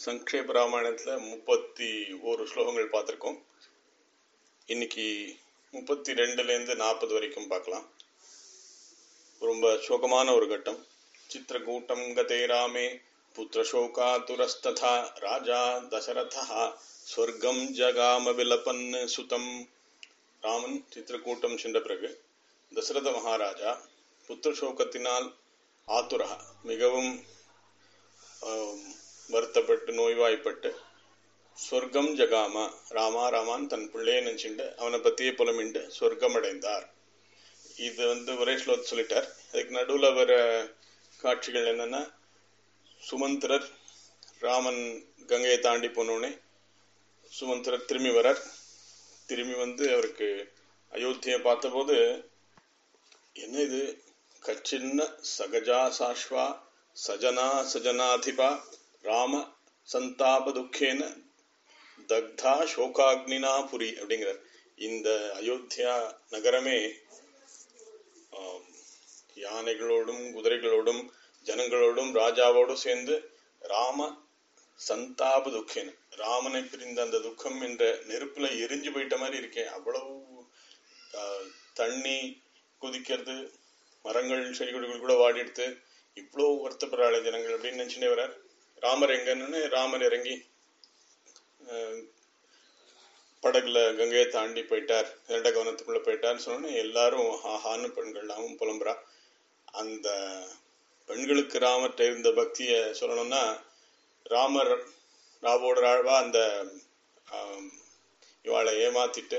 சங்கேப ராமாயணத்தில் முப்பத்தி ஒரு ஸ்லோகங்கள் பார்த்துருக்கோம் இன்னைக்கு முப்பத்தி ரெண்டுலேருந்து நாற்பது வரைக்கும் பார்க்கலாம் ரொம்ப சோகமான ஒரு கட்டம் சித்திரகூட்டம் கதே ராமே புத்திரசோகாதுரஸ்ததா ராஜா தசரதா ஸ்வர்க்கம் ஜகாம விலபன் சுதம் ராமன் சித்திரக்கூட்டம் சென்ற பிறகு தசரத மகாராஜா புத்திரசோகத்தினால் ஆத்துரா மிகவும் ஆம், வருத்தப்பட்டு நோய்வாய்ப்பட்டு சொர்க்கம் ஜகாமா ராமா ராமான் தன் பிள்ளையை நினைச்சுண்டு அவனை பத்தியே புலமிண்டு சொர்க்கம் அடைந்தார் இது வந்து ஒரே ஸ்லோகத்தை சொல்லிட்டார் அதுக்கு நடுவில் வர காட்சிகள் என்னன்னா சுமந்திரர் ராமன் கங்கையை தாண்டி போனோடனே சுமந்திரர் திரும்பி வரார் திரும்பி வந்து அவருக்கு அயோத்தியை பார்த்தபோது என்ன இது கச்சின்ன சகஜா சாஸ்வா சஜனா சஜனாதிபா ராம சந்தாப துக்கேன தக்தா சோகாக்னினா புரி அப்படிங்கிறார் இந்த அயோத்தியா நகரமே ஆம், யானைகளோடும் குதிரைகளோடும் ஜனங்களோடும் ராஜாவோடும் சேர்ந்து ராம சந்தாப துக்கேன ராமனை பிரிந்த அந்த துக்கம் என்ற நெருப்புல எரிஞ்சு போயிட்ட மாதிரி இருக்கேன் அவ்வளவு ஆ, தண்ணி குதிக்கிறது மரங்கள் செடி கொடிகள் கூட வாடி எடுத்து இவ்வளோ வருத்தப்படுறாளே ஜனங்கள் அப்படின்னு நினைச்சுட்டே வர்றார் ராமர் எங்கன்னு ராமர் இறங்கி அஹ், படகுல கங்கையை தாண்டி போயிட்டார் இரண்ட கவனத்துக்குள்ள போயிட்டார்னு சொன்னோன்னே எல்லாரும் ஆஹான்னு பெண்கள்லாம் புலம்புறா அந்த பெண்களுக்கு ராமர்கிட்ட இருந்த பக்தியை சொல்லணும்னா ராமர் ராவோட ராழ்வா அந்த ஆம், இவாளை ஏமாத்திட்டு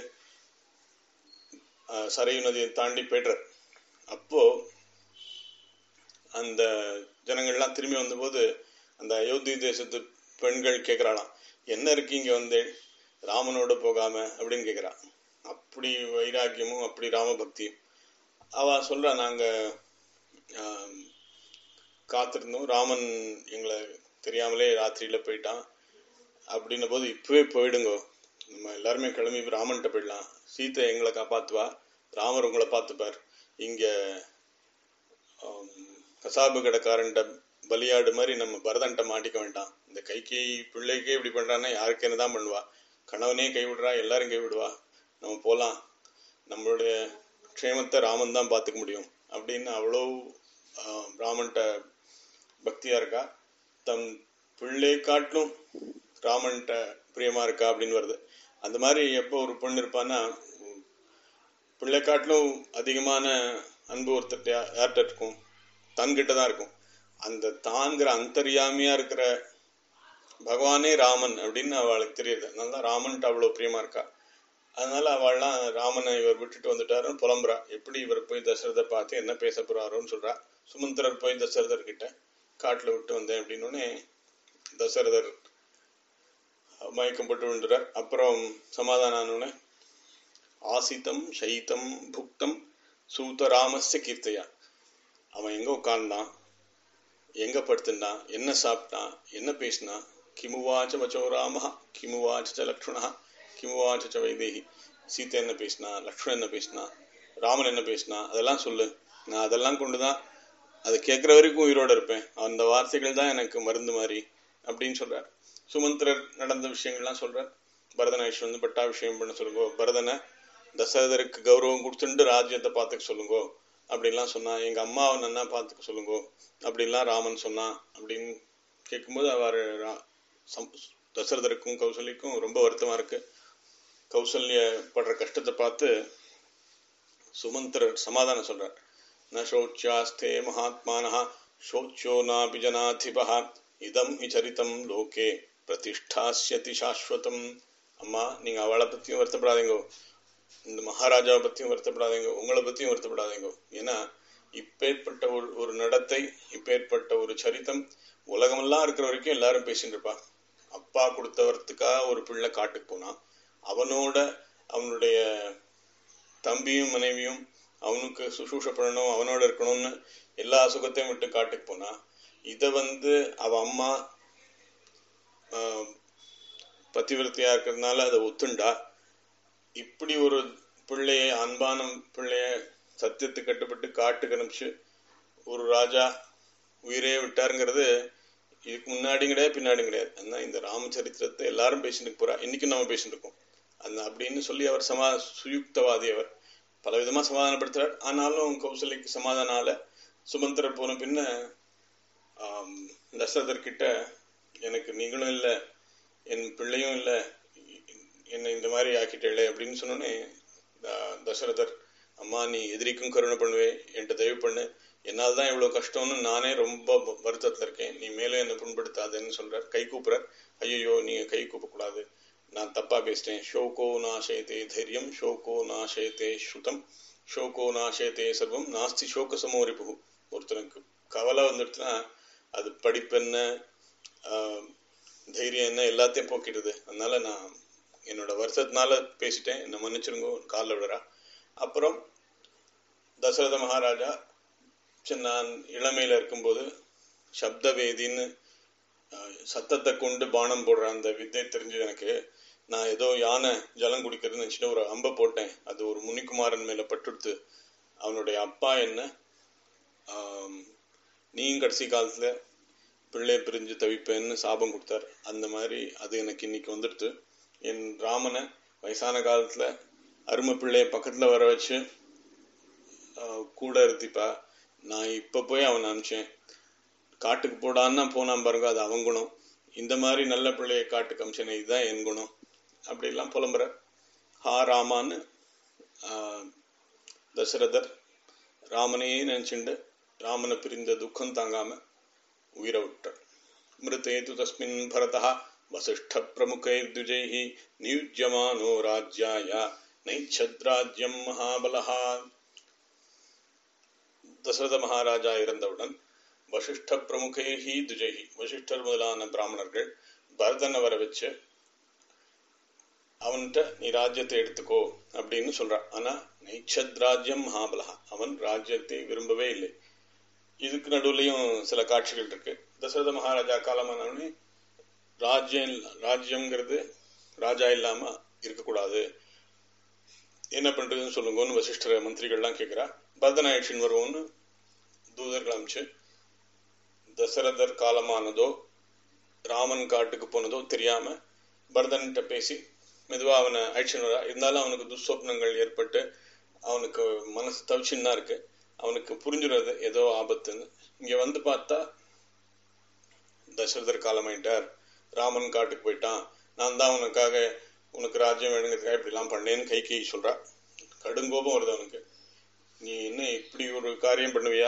ஆஹ், சரையு நதியை தாண்டி போய்டுறார் அப்போ அந்த ஜனங்கள்லாம் திரும்பி வந்தபோது அந்த அயோத்தி தேசத்து பெண்கள் கேட்குறாளாம் என்ன இருக்கு இங்க வந்து ராமனோட போகாம அப்படின்னு கேட்குறான் அப்படி வைராக்கியமும் அப்படி ராம பக்தியும் அவ சொல்றா நாங்க ஆம், காத்திருந்தோம் ராமன் எங்களை தெரியாமலே ராத்திரியில போயிட்டான் அப்படின்ன போது இப்பவே போயிடுங்கோ நம்ம எல்லாருமே கிளம்பி ராமன்கிட்ட போயிடலாம் சீத்தை எங்களை காப்பாத்துவா ராமர் உங்களை பார்த்துப்பார் இங்க ஆம், கசாபு கடைக்காரன்ட்ட பலியாடு மாதிரி நம்ம பரதன்ட்ட மாட்டிக்க வேண்டாம் இந்த கைக்கு பிள்ளைக்கே இப்படி பண்றான்னா யாருக்கு என்னதான் பண்ணுவா கணவனே கைவிடுறா எல்லாரும் கைவிடுவா நம்ம போலாம் நம்மளுடைய க்ஷேமத்தை ராமன் தான் பார்த்துக்க முடியும் அப்படின்னு அவ்வளோ ஆம், ராமன்ட்ட பக்தியா இருக்கா தம் பிள்ளை காட்டிலும் ராமன்ட்ட பிரியமா இருக்கா அப்படின்னு வருது அந்த மாதிரி எப்போ ஒரு பொண்ணு இருப்பான்னா பிள்ளை காட்டிலும் அதிகமான அன்பு ஒருத்தர் யார்கிட்ட இருக்கும் தன்கிட்ட தான் இருக்கும் அந்த தான்கிற அந்தர்யாமியா இருக்கிற பகவானே ராமன் அப்படின்னு அவளுக்கு தெரியுது அதனால தான் ராமன்ட்டு அவ்வளோ பிரியமா இருக்கா அதனால அவள்லாம் ராமனை இவர் விட்டுட்டு வந்துட்டாருன்னு புலம்புறா எப்படி இவர் போய் தசரதை பார்த்து என்ன பேச போறாரோன்னு சொல்றா சுமந்திரர் போய் தசரதர் கிட்ட காட்டுல விட்டு வந்தேன் அப்படின்னோடனே தசரதர் மயக்கம் போட்டு விழுந்துறார் அப்புறம் சமாதானம் ஆனோடனே ஆசித்தம் சைத்தம் புக்தம் சூதராமஸ்ய கீர்த்தையா அவன் எங்க உட்கார்ந்தான் எங்க படுத்துனான் என்ன சாப்பிட்டான் என்ன பேசினான் கிமுவாச்ச வச்சோ ராம கிமுவாச்ச ச லக்ஷ்மணா கிமுவாச்ச ச வைதேகி சீதை என்ன பேசினா லக்ஷ்மணன் என்ன பேசினா ராமன் என்ன பேசினா அதெல்லாம் சொல்லு நான் அதெல்லாம் கொண்டுதான் அதை கேட்குற வரைக்கும் உயிரோட இருப்பேன் அந்த வார்த்தைகள் தான் எனக்கு மருந்து மாதிரி அப்படின்னு சொல்றார் சுமந்திரர் நடந்த விஷயங்கள்லாம் சொல்றார் பரதனை அழைச்சிட்டு வந்து பட்டாபிஷேகம் பண்ண சொல்லுங்க பரதனை தசரதருக்கு கௌரவம் கொடுத்துட்டு ராஜ்யத்தை பார்த்துக்க சொல்லுங்க அப்படின்லாம் சொன்னா எங்க அம்மாவை நன்னா பார்த்துக்க சொல்லுங்க அப்படின்லாம் ராமன் சொன்னான் அப்படின்னு கேட்கும்போது அவர் ரா- சம்- தசரதருக்கும் கௌசல்யக்கும் ரொம்ப வருத்தமா இருக்கு கௌசல்ய படுற கஷ்டத்தை பார்த்து சுமந்திரர் சமாதானம் சொல்றார் ந சோச்சியாஸ்தே மகாத்மானः சோச்சியோ நாபி ஜனாதிபः இதம் ஹி சரிதம் லோகே பிரதிஷ்டாஸ்யதி சாஸ்வதம் அம்மா நீங்க அவளை பத்தியும் வருத்தப்படாதீங்கோ இந்த மகாராஜாவை பத்தியும் வருத்தப்படாதீங்க உங்களை பத்தியும் வருத்தப்படாதீங்க ஏன்னா இப்பேற்பட்ட ஒரு ஒரு நடத்தை இப்பேற்பட்ட ஒரு சரித்தம் உலகமெல்லாம் இருக்கிற வரைக்கும் எல்லாரும் பேசிட்டு இருப்பா அப்பா கொடுத்தவர்த்துக்காக ஒரு பிள்ளை காட்டுக்கு போனான் அவனோட அவனுடைய தம்பியும் மனைவியும் அவனுக்கு சுசூஷ பண்ணணும் அவனோட இருக்கணும்னு எல்லா சுகத்தையும் விட்டு காட்டுக்கு போனா இத வந்து அவ அம்மா ஆஹ், பத்திவிரத்தையா இருக்கிறதுனால அதை ஒத்துண்டா இப்படி ஒரு பிள்ளைய அன்பான பிள்ளைய சத்தியத்துக்கு கட்டுப்பட்டு காட்டுக்கு அனுப்பிச்சு ஒரு ராஜா உயிரே விட்டாருங்கிறது இதுக்கு முன்னாடியும் கிடையாது பின்னாடியும் கிடையாது ஆனா இந்த ராமச்சரித்திரத்தை எல்லாரும் பேசிட்டு போறா இன்னைக்கும் நம்ம பேசிட்டு இருக்கோம் அந்த அப்படின்னு சொல்லி அவர் சமா சுயுக்தவாதி அவர் பல விதமா சமாதானப்படுத்துறார் ஆனாலும் கௌசல்யக்கு சமாதானம் ஆல சுமந்திரர் போன பின்ன ஆம், தசரதர் கிட்ட எனக்கு நீங்களும் இல்ல என் பிள்ளையும் இல்ல என்னை இந்த மாதிரி ஆக்கிட்டே அப்படின்னு சொன்னோன்னே த- தசரதர் அம்மா நீ எதிரிக்கும் கருணை பண்ணுவே என்கிட்ட தயவு பண்ணு என்னால் தான் இவ்வளவு கஷ்டம்னு நானே ரொம்ப வ- வருத்தத்துல இருக்கேன் நீ மேலே என்னை புண்படுத்தாதேன்னு சொல்றார் கை கூப்புறார் ஐயோ நீங்க கை கூப்பக்கூடாது நான் தப்பா பேசிட்டேன் ஷோகோ நாசயத்தே தைரியம் ஷோகோ நாசயத்தே ஸ்ருதம் ஷோகோ நாசயத்தே சர்வம் நாஸ்தி சோக சமோரிபு ஒருத்தனுக்கு கவலை வந்துடுச்சுன்னா அது படிப்பு என்ன ஆஹ், தைரியம் என்ன எல்லாத்தையும் போக்கிடுது அதனால நான் என்னோட வருத்தத்தினால பேசிட்டேன் என்னை மன்னிச்சிருங்க காலில் விடுறா அப்புறம் தசரத மகாராஜா சரி, நான் இளமையில இருக்கும்போது சப்தவேதின்னு ஆஹ், சத்தத்தை கொண்டு பானம் போடுற அந்த வித்தை தெரிஞ்சது எனக்கு நான் ஏதோ யானை ஜலம் குடிக்கிறதுன்னு நினைச்சிட்டு ஒரு அம்பை போட்டேன் அது ஒரு முனிக்குமாரன் மேல பட்டுடுத்து அவனுடைய அப்பா என்ன ஆம், நீயும் கடைசி காலத்துல பிள்ளை பிரிஞ்சு தவிப்பேன்னு சாபம் கொடுத்தார் அந்த மாதிரி அது எனக்கு இன்னைக்கு வந்துடுத்து என் ராமனை வயசான காலத்துல அருமை பிள்ளைய பக்கத்துல வர வச்சு ஆஹ், கூட இருத்திப்பா நான் இப்ப போய் அவனை அனுப்பிச்சேன் காட்டுக்கு போடான்னா போனான் பாருங்க அது அவன் குணம் இந்த மாதிரி நல்ல பிள்ளைய காட்டுக்கு அமிச்சனே இதுதான் என் குணம் அப்படிலாம் புலம்புற ஹா ராமான்னு ஆஹ், தசரதர் ராமனையே நினைச்சுண்டு ராமனை பிரிந்த துக்கம் தாங்காம உயிரை விட்டார் மிருத்தேது தஸ்மின் பரதः வசிஷ்ட பிரமுகைர்துஜைः நியுஜ்யமானோ ராஜ்யாய நைச்சத்ராஜ்யம் மகாபலஹா தசரத மகாராஜா இருந்தவுடன் வசிஷ்ட பிரமுகைஹி துஜைஹி வசிஷ்டர் முதலான பிராமணர்கள் பரதனை வர வச்சு அவன்கிட்ட நீ ராஜ்யத்தை எடுத்துக்கோ அப்படின்னு சொல்றான் ஆனா நைச்சத் ராஜ்யம் மகாபலஹா அவன் ராஜ்யத்தை விரும்பவே இல்லை இதுக்கு நடுவுலயும் சில காட்சிகள் இருக்கு தசரத மகாராஜா காலமானவனே ராஜ்யம் ராஜ்யம்ங்கிறது ராஜா இல்லாம இருக்கக்கூடாது என்ன பண்றதுன்னு சொல்லுங்கன்னு வசிஷ்டர மந்திரிகள்லாம் கேட்கிறா பரதநாயட்சின் வருவோம்னு தூதர்கள் அமிச்சு தசரதர் காலமானதோ ராமன் காட்டுக்கு போனதோ தெரியாம பரதன்கிட்ட பேசி மெதுவா அவனை அழிச்சுன்னு வரா இருந்தாலும் அவனுக்கு துஸ்வப்னங்கள் ஏற்பட்டு அவனுக்கு மனசு தவிச்சுன்னு தான் இருக்கு அவனுக்கு புரிஞ்சுறது ஏதோ ஆபத்துன்னு இங்க வந்து பார்த்தா தசரதர் காலமாயிட்டார் ராமன் காட்டுக்கு போயிட்டான் நான் தான் உனக்காக உனக்கு ராஜ்யம் வேணுங்கிறதுக்காக இப்படிலாம் பண்ணேன்னு கை கை சொல்றா கடுங்கோபம் வருது அவனுக்கு நீ என்ன இப்படி ஒரு காரியம் பண்ணுவியா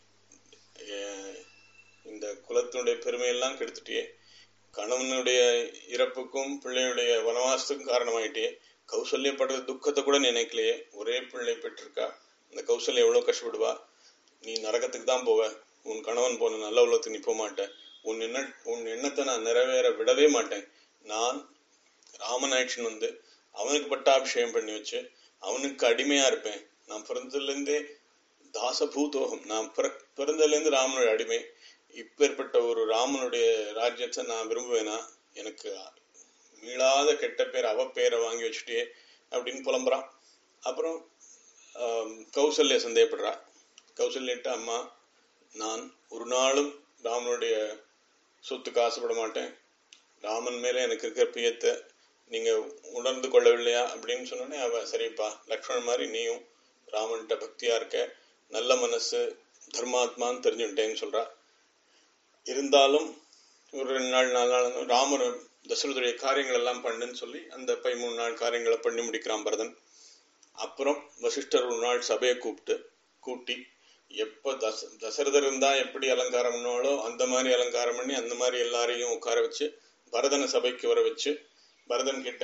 ஏ- இந்த குலத்தினுடைய பெருமையெல்லாம் கெடுத்துட்டியே கணவனுடைய இறப்புக்கும் பிள்ளையுடைய வனவாசத்துக்கும் காரணமாயிட்டே கௌசல்யப்படுற துக்கத்தை கூட நினைக்கலையே ஒரே பிள்ளை பெற்றிருக்கா இந்த கௌசல்யா எவ்வளவு கஷ்டப்படுவா நீ நரகத்துக்கு தான் போவ உன் கணவன் போன நல்ல உலகத்துக்கு நீ போக மாட்ட உன் எண்ண உன் எண்ணத்தை நான் நிறைவேற விடவே மாட்டேன் நான் ராமநாயட்சன் வந்து அவனுக்கு பட்டாபிஷேகம் பண்ணி வச்சு அவனுக்கு அடிமையா இருப்பேன் நான் பிறந்ததுல இருந்தே தாசபூதோகம் நான் பிற- பிறந்ததுல இருந்து ராமனுடைய அடிமை இப்பேற்பட்ட ஒரு ராமனுடைய ராஜ்யத்தை நான் விரும்புவேனா எனக்கு மீளாத கெட்ட பேர் அவ பேரை வாங்கி வச்சுட்டே அப்படின்னு புலம்புறான் அப்புறம் ஆம், கௌசல்யா சந்தேகப்படுறா கௌசல்யிட்ட அம்மா நான் ஒரு நாளும் ராமனுடைய சொத்துக்கு ஆசைப்பட மாட்டேன் ராமன் மேல எனக்கு இருக்கிற பிரியத்தை நீங்க உணர்ந்து கொள்ளவில்லையா அப்படின்னு சொன்னோடனே அவ சரிப்பா லக்ஷ்மணன் மாதிரி நீயும் ராமன்கிட்ட பக்தியா இருக்க நல்ல மனசு தர்மாத்மான்னு தெரிஞ்சுட்டேன்னு சொல்றா இருந்தாலும் ஒரு ரெண்டு நாள் நாலு நாள் ராமர் தசரதுடைய காரியங்கள் எல்லாம் பண்ணுன்னு சொல்லி அந்த பதிமூணு நாள் காரியங்களை பண்ணி முடிக்கிறான் பரதன் அப்புறம் வசிஷ்டர் ஒரு நாள் சபையை கூப்பிட்டு கூட்டி எப்ப தச தசரதர் இருந்தா எப்படி அலங்காரம் பண்ணாலோ அந்த மாதிரி அலங்காரம் பண்ணி அந்த மாதிரி எல்லாரையும் உட்கார வச்சு பரதனை சபைக்கு வர வச்சு பரதன் கிட்ட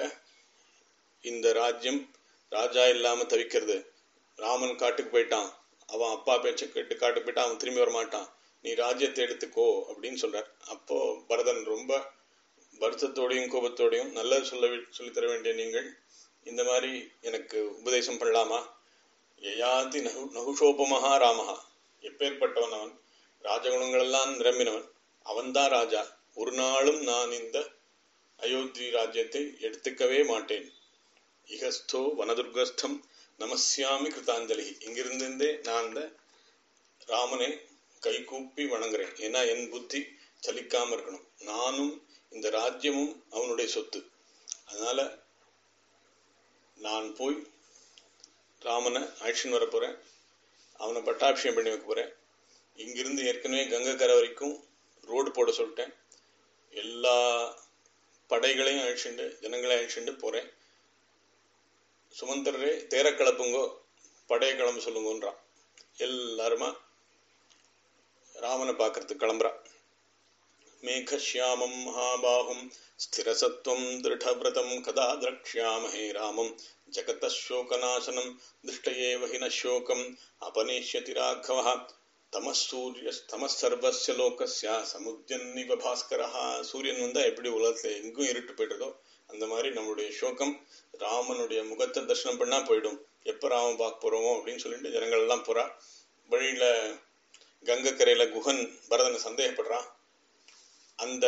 இந்த ராஜ்யம் ராஜா இல்லாம தவிக்கிறது ராமன் காட்டுக்கு போயிட்டான் அவன் அப்பா பேச்ச கேட்டு காட்டுக்கு போயிட்டான் அவன் திரும்பி வர மாட்டான் நீ ராஜ்யத்தை எடுத்துக்கோ அப்படின்னு சொல்றார் அப்போ பரதன் ரொம்ப வருத்தத்தோடையும் கோபத்தோடையும் நல்லது சொல்ல வே- சொல்லித் தர வேண்டிய நீங்கள் இந்த மாதிரி எனக்கு உபதேசம் பண்ணலாமா யயாதி நகு நகுஷோபமஹா ராமஹா எப்பேற்பட்டவன் அவன் ராஜகுணங்கள் எல்லாம் நிரம்பினவன் அவன்தான் ராஜா ஒரு நாளும் நான் இந்த அயோத்தி ராஜ்யத்தை எடுத்துக்கவே மாட்டேன் இகஸ்தோ வனதுர்கஸ்தம் நமஸ்யாமி கிருதாஞ்சலி இங்கிருந்தே நான் இந்த ராமனை கைகூப்பி வணங்குறேன் ஏன்னா என் புத்தி சலிக்காம இருக்கணும் நானும் இந்த ராஜ்யமும் அவனுடைய சொத்து அதனால நான் போய் ராமனை அழைச்சின்னு வர போறேன் அவனை பட்டாபிஷேகம் பண்ணி வைக்க போறேன் இங்கிருந்து ஏற்கனவே கங்கை வரைக்கும் ரோடு போட சொல்லிட்டேன் எல்லா படைகளையும் அழிச்சுண்டு ஜனங்களையும் அழிச்சுண்டு போறேன் சுமந்தரரே தேர கிளப்புங்கோ படைய கிளம்ப சொல்லுங்கன்றான் எல்லாருமா ராமனை பார்க்கறதுக்கு கிளம்புறா மேகஷ்யாமம் மகாபாகும் ஸ்திரசத்வம் திருடவிரதம் கதா திரக்ஷ்யாமஹே ராமம் ஜகதசோகநாசனம் திருஷ்டயேவ ஹி நோகம் அபனேஷ்யதி ராഘவः தமசூரிய தமசர்வஸ்ய லோகஸ்ய சமுத்தியன்னிவ பாஸ்கரஹா சூரியன் வந்தா எப்படி உலகத்துல எங்கும் இருட்டு போயிடுதோ அந்த மாதிரி நம்மளுடைய சோகம் ராமனுடைய முகத்தை தரிசனம் பண்ணா போயிடும் எப்ப ராமன் பார்க்க போறோமோ அப்படின்னு சொல்லிட்டு ஜனங்கள் எல்லாம் போறா வழியில கங்கக்கரையில குஹன் பரதனை சந்தேகப்படுறான் அந்த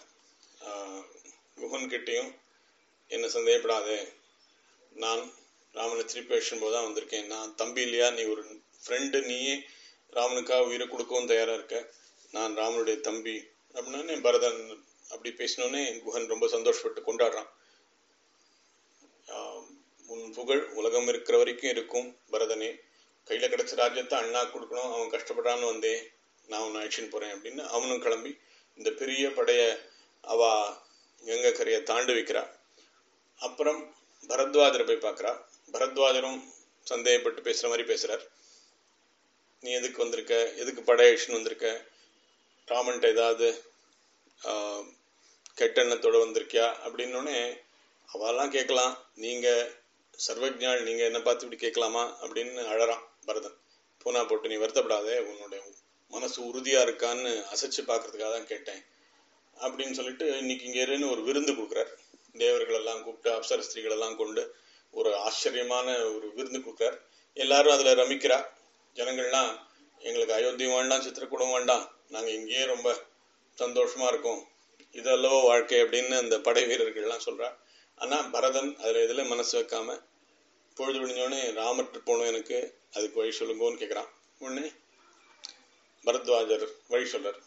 குஹன் கிட்டையும் என்ன சந்தேகப்படாதே நான் ராமனை திருப்பி அழிச்சும் போது தான் வந்திருக்கேன் நான் தம்பி இல்லையா நீ ஒரு ஃப்ரெண்டு நீயே ராமனுக்காக உயிரை கொடுக்கவும் தயாரா இருக்க நான் ராமனுடைய தம்பி அப்படின்னே பரதன் அப்படி பேசினோடனே குஹன் ரொம்ப சந்தோஷப்பட்டு கொண்டாடுறான் உன் புகழ் உலகம் இருக்கிற வரைக்கும் இருக்கும் பரதனே கையில கிடைச்ச ராஜ்யத்தை அண்ணா கொடுக்கணும் அவன் கஷ்டப்படான்னு வந்தேன் நான் உன்னை அழிச்சின்னு போறேன் அப்படின்னு அவனும் கிளம்பி இந்த பெரிய படைய அவ கங்கை கரையை தாண்டு வைக்கிறா அப்புறம் பரத்வாஜரை போய் பார்க்கறா பரத்வாஜரும் சந்தேகப்பட்டு பேசுற மாதிரி பேசுறார் நீ எதுக்கு வந்திருக்க எதுக்கு படையழிச்சுன்னு வந்திருக்க ராமன்ட்ட ஏதாவது கெட்ட எண்ணத்தோட வந்திருக்கியா அப்படின்னோடனே அவெல்லாம் கேட்கலாம் நீங்க சர்வஜாள் நீங்க என்ன பார்த்து இப்படி கேட்கலாமா அப்படின்னு அழறான் பரதன் பூனா போட்டு நீ வருத்தப்படாதே உன்னுடைய மனசு உறுதியா இருக்கான்னு அசைச்சு பார்க்கறதுக்காக தான் கேட்டேன் அப்படின்னு சொல்லிட்டு இன்னைக்கு இங்க இருன்னு ஒரு விருந்து கொடுக்குறார் தேவர்கள் எல்லாம் கூப்பிட்டு அப்சர ஸ்திரீகள் எல்லாம் கொண்டு ஒரு ஆச்சரியமான ஒரு விருந்து கொடுக்குறார் எல்லாரும் அதுல ரமிக்கிறா ஜனங்கள்லாம் எங்களுக்கு அயோத்தியம் வேண்டாம் சித்திரக்கூடம் வேண்டாம் நாங்க இங்கேயே ரொம்ப சந்தோஷமா இருக்கோம் இதல்லவோ வாழ்க்கை அப்படின்னு அந்த படை வீரர்கள்லாம் சொல்றா ஆனா பரதன் அதுல இதுல மனசு வைக்காம பொழுது விடிஞ்சோடனே ராமர்கிட்ட போகணும் எனக்கு அதுக்கு வழி சொல்லுங்கன்னு கேக்குறான் உடனே பரத்வாஜர் வழி சொல்றார்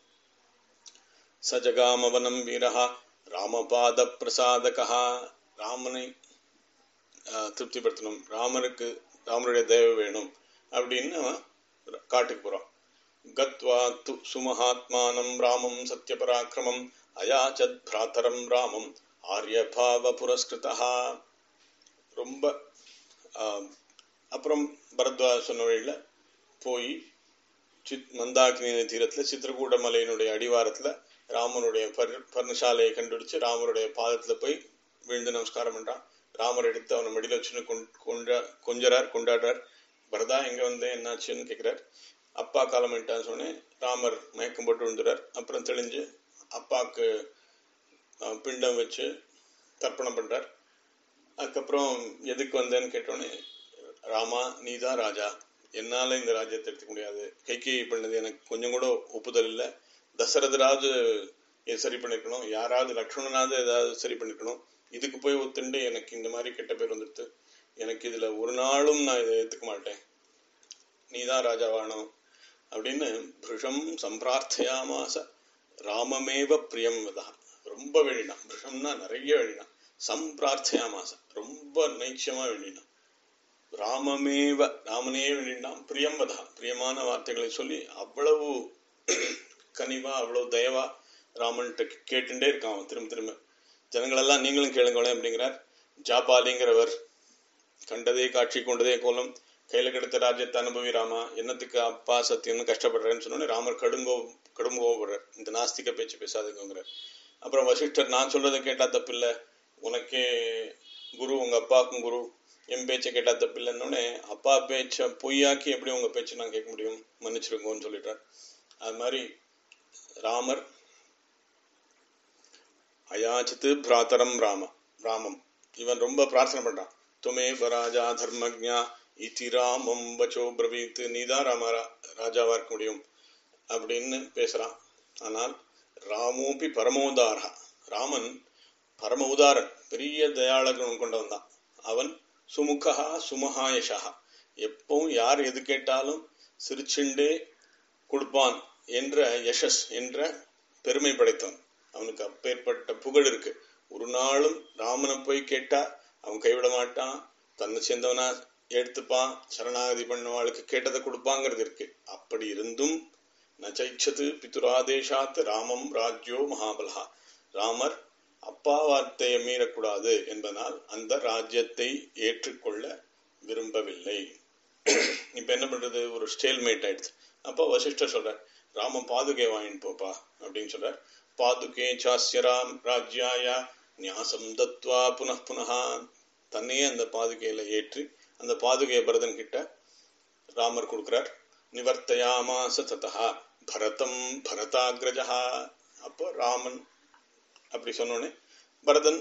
சஜகாமவனம் வீரஹா ராமபாத பிரசாதகா ராமனை திருப்திப்படுத்தணும் ராமனுக்கு ராமனுடைய தயவு வேணும் அப்படின்னு அவன் காட்டுக்கு போறான் கத்வா து சுமஹாத்மானம் ராமம் சத்யபராக்கிரமம் அயாச்சத் பிராத்தரம் ராமம் ஆரியபாவ புரஸ்கிருதா ரொம்ப அப்புறம் பரத்வாஜ சொன்ன வழியில போய் சித் மந்தாகினி தீரத்துல சித்திரகூட மலையினுடைய அடிவாரத்துல ராமனுடைய பர் பர்ணசாலையை கண்டுபிடிச்சு ராமருடைய பாதத்துல போய் விழுந்து நமஸ்காரம் பண்றான் ராமர் எடுத்து அவனை மடியில வச்சுன்னு கொண்ட கொஞ்சறார் கொண்டாடுறார் பரதா எங்க வந்து என்னாச்சுன்னு கேட்கிறார் அப்பா காலமிட்டான்னு சொன்னேன் ராமர் மயக்கம் போட்டு விழுந்துறார் அப்புறம் தெளிஞ்சு அப்பாவுக்கு பிண்டம் வச்சு தர்ப்பணம் பண்றார் அதுக்கப்புறம் எதுக்கு வந்தேன்னு கேட்டோன்னே ராமா நீ தான் ராஜா என்னால இந்த ராஜ்யத்தை எடுத்துக்க முடியாது கைகி பண்ணது எனக்கு கொஞ்சம் கூட ஒப்புதல் இல்லை தசரதராவது இதை சரி பண்ணிருக்கணும் யாராவது லக்ஷ்மணனாவது ஏதாவது சரி பண்ணிருக்கணும் இதுக்கு போய் ஒத்துண்டு எனக்கு இந்த மாதிரி கெட்ட பேர் வந்துடுது எனக்கு இதுல ஒரு நாளும் நான் இதை ஏத்துக்க மாட்டேன் நீதான் ராஜாவானோம் அப்படின்னு பிருஷம் சம்பிரார்த்தையாமாச ராமமேவ பிரியம் வதா ரொம்ப வேண்டினான் பிருஷம்னா நிறைய வேண்டினான் சம்பிரார்த்தையாமாச ரொம்ப நைச்சியமா வேண்டினான் ராமமேவ ராமனே வேண்டினான் பிரியம் வதா பிரியமான வார்த்தைகளை சொல்லி அவ்வளவு கனிவா அவ்வளவு தயவா ராமன்கிட்ட கேட்டுட்டே இருக்கான் அவன் திரும்ப திரும்ப ஜனங்களெல்லாம் நீங்களும் கேளுங்களேன் அப்படிங்கிறார் ஜாபாலிங்கிறவர் கண்டதே காட்சி கொண்டதே கோலம் கையில கிடைத்த ராஜ்யத்தை அனுபவி ராமா என்னத்துக்கு அப்பா சத்தியம்னு கஷ்டப்படுறேன்னு சொன்னோன்னே ராமர் கடுங்கோ கடும் கோபப்படுறார் இந்த நாஸ்திக பேச்சு பேசாதுங்கிறார் அப்புறம் வசிஷ்டர் நான் சொல்றதை கேட்டா தப்பில்லை உனக்கே குரு உங்க அப்பாவுக்கும் குரு என் பேச்சை கேட்டா தப்பில்லைன்னொடனே அப்பா பேச்ச பொய்யாக்கி எப்படி உங்க பேச்சை நான் கேட்க முடியும் மன்னிச்சிருங்கோன்னு சொல்லிட்டார் அது மாதிரி ராமர் அயாச்சித்து பிராத்தரம் ராம ராமம் இவன் ரொம்ப பிரார்த்தனை பண்றான் துமே பராஜா தர்மஜா இதி ராமம் வச்சோ பிரவீத்து நீதான் ராம ராஜாவா இருக்க முடியும் அப்படின்னு பேசுறான் ஆனால் ராமோபி பரமோதாரா ராமன் பரம உதாரன் பெரிய தயாள குணம் கொண்டவன் தான் அவன் சுமுகா சுமஹாயஷா எப்பவும் யார் எது கேட்டாலும் சிரிச்சுண்டே கொடுப்பான் என்ற யசஸ் என்ற பெருமை படைத்தவன் அவனுக்கு அப்பேற்பட்ட புகழ் இருக்கு ஒரு நாளும் ராமனை போய் கேட்டா அவன் கைவிட மாட்டான் தன்னை சேர்ந்தவனா எடுத்துப்பான் சரணாகதி பண்ணவாளுக்கு கேட்டதை கொடுப்பாங்கிறது இருக்கு அப்படி இருந்தும் நச்சைச்சது பிதுராதேசாத் ராமம் ராஜ்யோ மகாபலா ராமர் அப்பா வார்த்தையை மீறக்கூடாது என்பதனால் அந்த ராஜ்யத்தை ஏற்றுக்கொள்ள விரும்பவில்லை இப்ப என்ன பண்றது ஒரு ஸ்டேல்மேட் ஆயிடுச்சு அப்போ வசிஷ்டர் சொல்றார் ராம பாதுகை வாங்கிட்டு போப்பா அப்படின்னு சொல்றார் பாதுகே சாஸ்ய ராம் ராஜ்யாய நியாசம் தத்வா புனః புனகா தன்னையே அந்த பாதுகையில ஏற்றி அந்த பாதுகையை பரதன் கிட்ட ராமர் கொடுக்கிறார் நிவர்த்தயாமாச ததா பரதம் பரதாகிரஜா அப்போ ராமன் அப்படி சொன்னோடனே பரதன்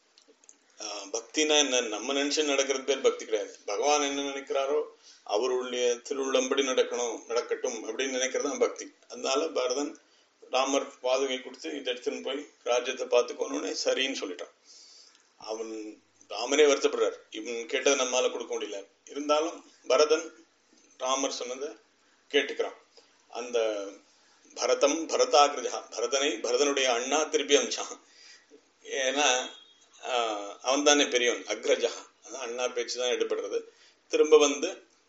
ஆஹ், பக்தினா என்ன நம்ம நினைச்சு நடக்கிறது பேர் பக்தி கிடையாது பகவான் என்ன நினைக்கிறாரோ அவருடைய திருவுள்ளம்படி நடக்கணும் நடக்கட்டும் அப்படின்னு நினைக்கிறது தான் பக்தி அதனால பரதன் ராமர் பாதுகை கொடுத்து இதை எடுத்துன்னு போய் ராஜ்யத்தை பார்த்துக்கணும்னு சரின்னு சொல்லிட்டான் அவன் ராமரே வருத்தப்படுறார் இவன் கேட்டதை நம்மால கொடுக்க முடியல இருந்தாலும் பரதன் ராமர் சொன்னதை கேட்டுக்கிறான் அந்த பரதம் பரதாகிருஜா பரதனை பரதனுடைய அண்ணா திருப்பி அமிச்சான் ஏன்னா அவன் தானே பெரியவன் அக்ரஜா அதான் அண்ணா பேச்சு தான் எடுபடுறது திரும்ப வந்து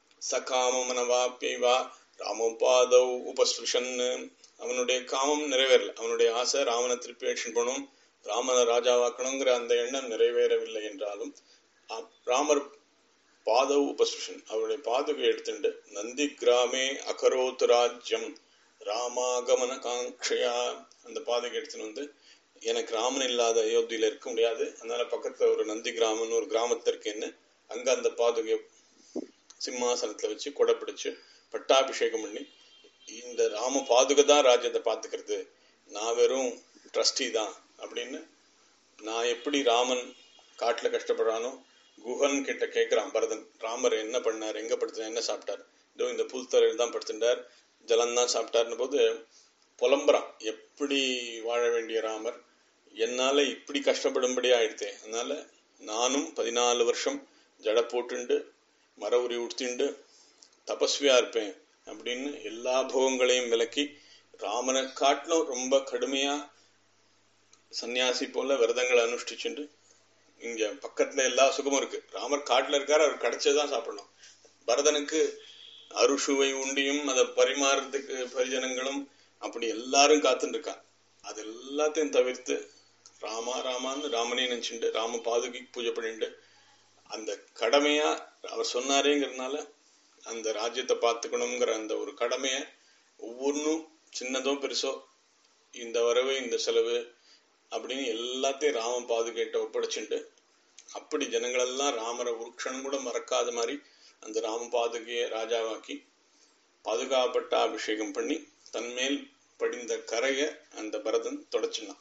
சகாமனவாப்பியவா ராமபாதவ் உபஸ்பிருஷன் அவனுடைய காமம் நிறைவேறல அவனுடைய ஆசை ராமனை திருப்பி அழிச்சுட்டு போகணும் ராமனை ராஜாவாக்கணுங்கிற அந்த எண்ணம் நிறைவேறவில்லை என்றாலும் அப்- ராமர் பாதவ் உபஸ்பிருஷன் அவருடைய பாதுகை எடுத்துட்டு நந்தி கிராமே அகரோத் ராஜ்யம் ராமாகமன காங்க்ஷயா அந்த பாதுகை எடுத்துன்னு வந்து எனக்கு ராமன் இல்லாத அயோத்தியில இருக்க முடியாது அதனால பக்கத்துல ஒரு நந்தி கிராமம்னு ஒரு கிராமத்து இருக்கேன்னு அங்க அந்த பாதுகை சிம்மாசனத்துல வச்சு கொடை பிடிச்சு பட்டாபிஷேகம் பண்ணி இந்த ராம பாதுகை தான் ராஜ்யத்தை பாத்துக்கிறது நான் வெறும் ட்ரஸ்டி தான் அப்படின்னு நான் எப்படி ராமன் காட்டுல கஷ்டப்படுறானோ குஹன் கிட்ட கேக்குறான் பரதன் ராமர் என்ன பண்ணார் எங்க படுத்தினார் என்ன சாப்பிட்டார் இதோ இந்த புல்தரையில் தான் படுத்துட்டார் ஜலம் தான் சாப்பிட்டார்னு போது புலம்புறான் எப்படி வாழ வேண்டிய ராமர் என்னால இப்படி கஷ்டப்படும்படி ஆயிடுத்தே அதனால நானும் பதினாலு வருஷம் ஜட போட்டுண்டு மர உரி உடுத்திண்டு தபஸ்வியா இருப்பேன் அப்படின்னு எல்லா போகங்களையும் விலக்கி ராமனை காட்டிலும் ரொம்ப கடுமையா சன்னியாசி போல விரதங்களை அனுஷ்டிச்சுண்டு இங்க பக்கத்துல எல்லா சுகமும் இருக்கு ராமர் காட்டுல இருக்காரு அவர் கிடைச்சதான் சாப்பிடணும் பரதனுக்கு அருஷுவை உண்டியும் அதை பரிமாறதுக்கு பரிஜனங்களும் அப்படி எல்லாரும் காத்துட்டு இருக்கா அது எல்லாத்தையும் தவிர்த்து ராமா ராமான்னு ராமனே நினைச்சுண்டு ராம பாதுகை பூஜை பண்ணிட்டு அந்த கடமையா அவர் சொன்னாரேங்கிறதுனால அந்த ராஜ்யத்தை பார்த்துக்கணுங்கிற அந்த ஒரு கடமைய ஒவ்வொன்றும் சின்னதோ பெருசோ இந்த வரவு இந்த செலவு அப்படின்னு எல்லாத்தையும் ராமன் பாதுகிட்ட ஒப்படைச்சுண்டு அப்படி ஜனங்களெல்லாம் ராமரை ஒரு க்ஷணம் கூட மறக்காத மாதிரி அந்த ராம பாதுகையை ராஜாவாக்கி பாதுகாப்பட்ட அபிஷேகம் பண்ணி தன்மேல் படிந்த கரைய அந்த பரதன் தொடச்சினான்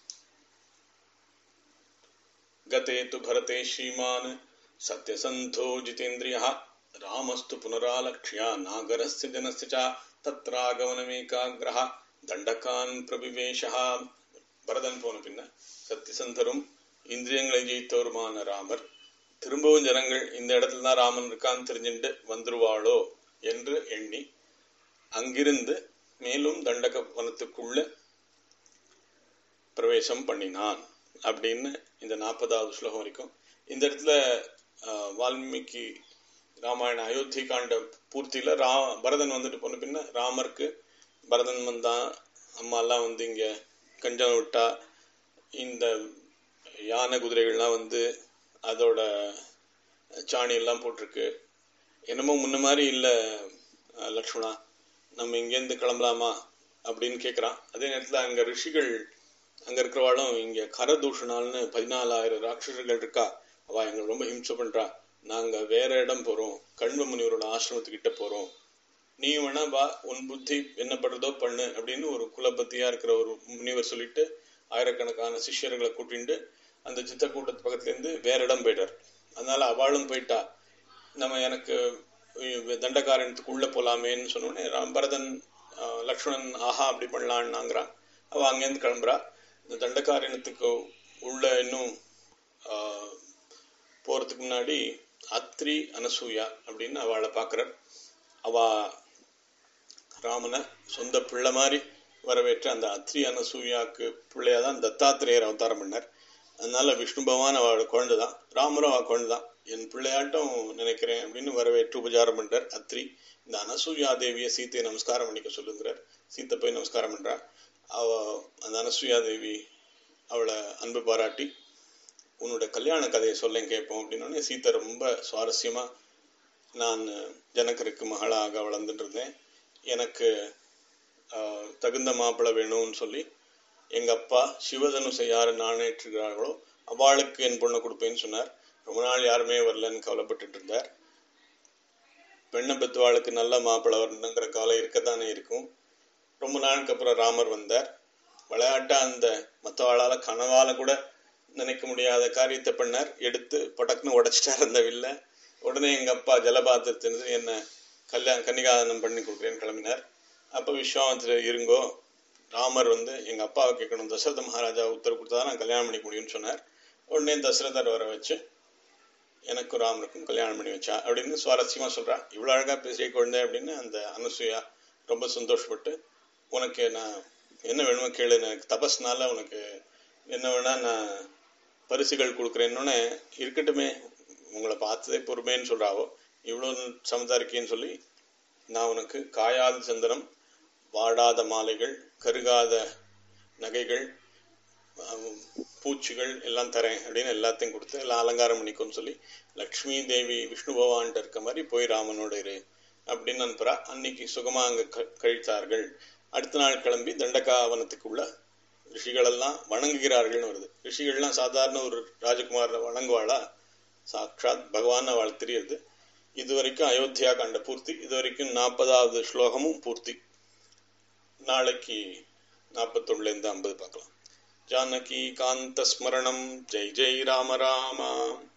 गते तु भरते श्रीमान् सत्यसन्धो जितेन्द्रियः रामस्तु पुनरालक्ष्य नागरस्य जनस्य च तत्रागमनमेकाग्रः தண்டகான் பிரபிவேஷா பரதன் போன பின்ன சத்தியசந்தரும் இந்திரியங்களை ஜெயித்தவருமான ராமர் திரும்பவும் ஜனங்கள் இந்த இடத்துல தான் ராமன் இருக்கான்னு தெரிஞ்சுட்டு வந்துருவாளோ என்று எண்ணி அங்கிருந்து மேலும் தண்டக வனத்துக்குள்ள பிரவேசம் பண்ணினான் அப்படின்னு இந்த நாற்பதாவது ஸ்லோகம் வரைக்கும் இந்த இடத்துல ஆஹ், வால்மீகி ராமாயண அயோத்தி காண்ட பூர்த்தியில ரா பரதன் வந்துட்டு போன பின்ன ராமருக்கு பரதன் வந்தான் அம்மா எல்லாம் வந்து இங்க கஞ்சனம் விட்டா இந்த யானை குதிரைகள்லாம் வந்து அதோட சாணி எல்லாம் போட்டிருக்கு என்னமோ முன்ன மாதிரி இல்ல அஹ், லக்ஷ்மணா நம்ம இங்கேருந்து கிளம்பலாமா அப்படின்னு கேக்குறான் அதே நேரத்துல அங்க ரிஷிகள் அங்க இருக்கிறவாளும் இங்க கரதூஷணால்னு பதினாலாயிரம் ராட்சசர்கள் இருக்கா அவ எங்களை ரொம்ப ஹிம்சை பண்றா நாங்க வேற இடம் போறோம் கண்வ முனிவரோட ஆசிரமத்துக்கிட்ட போறோம் நீ வேணா வா உன் புத்தி என்ன பண்றதோ பண்ணு அப்படின்னு ஒரு குலபத்தியா இருக்கிற ஒரு முனிவர் சொல்லிட்டு ஆயிரக்கணக்கான சிஷ்யர்களை கூட்டிட்டு அந்த சித்தக்கூட்டத்து பக்கத்துல இருந்து வேற இடம் போயிட்டார் அதனால அவளும் போயிட்டா நம்ம எனக்கு அஹ், தண்டகாரண்யத்துக்கு உள்ள போலாமேன்னு சொன்னோடனே ராம் பரதன் அஹ், லக்ஷ்மணன் ஆஹா அப்படி பண்ணலான்னாங்கிறான் அவ அங்கேருந்து கிளம்புறா இந்த தண்டகாரண்யத்துக்கு உள்ள இன்னும் ஆஹ், போறதுக்கு முன்னாடி அத்ரி அனசூயா அப்படின்னு அவளை பாக்குறார் அவ ராமனை சொந்த பிள்ளை மாதிரி வரவேற்று அந்த அத்ரி அனசூயாக்கு பிள்ளையா தான் தத்தாத்திரேயர் அவதாரம் பண்ணார் அதனால விஷ்ணு பகவான் அவளோட குழந்தை தான் ராமரும் அவ குழந்தை தான் என் பிள்ளையாட்டம் நினைக்கிறேன் அப்படின்னு வரவேற்று உபச்சாரம் பண்றார் அத்ரி இந்த அனசூயா தேவியை சீத்தையை நமஸ்காரம் பண்ணிக்க சொல்லுங்கிறார் சீத்தை போய் நமஸ்காரம் பண்றா அவ அந்த அனசூயா தேவி அவளை அன்பு பாராட்டி உன்னோட கல்யாண கதையை சொல்லேன் கேட்போம் அப்படின்னோடனே சீத்தை ரொம்ப சுவாரஸ்யமா நான் ஜனகருக்கு மகளாக வளர்ந்துட்டு இருந்தேன் எனக்கு ஆஹ், தகுந்த மாப்பிள்ளை வேணும்னு சொல்லி எங்க அப்பா சிவதனுசை யாரு நாணேற்றுகிறார்களோ அவளுக்கு என் பொண்ணை கொடுப்பேன்னு சொன்னார் ரொம்ப நாள் யாருமே வரலன்னு கவலைப்பட்டுட்டு இருந்தார் பெண்ணை பெத்துவாளுக்கு நல்ல மாப்பிள்ளை வரணுங்கிற கவலை இருக்கத்தானே இருக்கும் ரொம்ப நாளுக்கு அப்புறம் ராமர் வந்தார் விளையாட்டா அந்த மற்றவாளால கனவால கூட நினைக்க முடியாத காரியத்தை பண்ணார் எடுத்து படக்குன்னு உடைச்சிட்டார் அந்த வில்ல உடனே எங்க அப்பா ஜலபாத்திரத்திலிருந்து என்ன கல்யாணம் கன்னிகாதானம் பண்ணி கொடுக்குறேன்னு கிளம்பினார் அப்ப விஸ்வாமித்திரர் இருங்கோ ராமர் வந்து எங்க அப்பாவை கேட்கணும் தசரத மகாராஜா உத்தரவு கொடுத்தா நான் கல்யாணம் பண்ணிக்க முடியும்னு சொன்னார் உடனே தசரதர் வர வச்சு எனக்கும் ராமருக்கும் கல்யாணம் பண்ணி வச்சா அப்படின்னு சுவாரஸ்யமா சொல்றா இவ்வளவு அழகா பேசிய குழந்தை அப்படின்னு அந்த அனுசூயா ரொம்ப சந்தோஷப்பட்டு உனக்கு நான் என்ன வேணுமோ கேளு எனக்கு தபஸ்னால உனக்கு என்ன வேணா நான் பரிசுகள் கொடுக்குறேன்னொன்னே இருக்கட்டுமே உங்களை பார்த்ததே பொறுமைன்னு சொல்றாவோ இவ்வளவு சமதாரிக்கேன்னு சொல்லி நான் உனக்கு காயாத சந்தனம் வாடாத மாலைகள் கருகாத நகைகள் ஆஹ், பூச்சிகள் எல்லாம் தரேன் அப்படின்னு எல்லாத்தையும் கொடுத்து எல்லாம் அலங்காரம் பண்ணிக்கோன்னு சொல்லி லக்ஷ்மி தேவி விஷ்ணு பகவான்கிட்ட இருக்க மாதிரி போய் ராமனோட இரு அப்படின்னு அனுப்புறா அன்னைக்கு சுகமா அங்க க- கழித்தார்கள் அடுத்த நாள் கிளம்பி தண்டகாவனத்துக்குள்ள ரிஷிகளெல்லாம் வணங்குகிறார்கள்னு வருது ரிஷிகள்லாம் சாதாரண ஒரு ராஜகுமார வணங்குவாளா சாட்சாத் பகவான் அவள் தெரியுது இதுவரைக்கும் அயோத்தியா காண்ட பூர்த்தி இதுவரைக்கும் நாற்பதாவது ஸ்லோகமும் பூர்த்தி நாளைக்கு நாற்பத்தொன்னுல இருந்து ஐம்பது பார்க்கலாம் ஜானகி காந்த ஸ்மரணம் ஜெய் ஜெய் ராம ராமா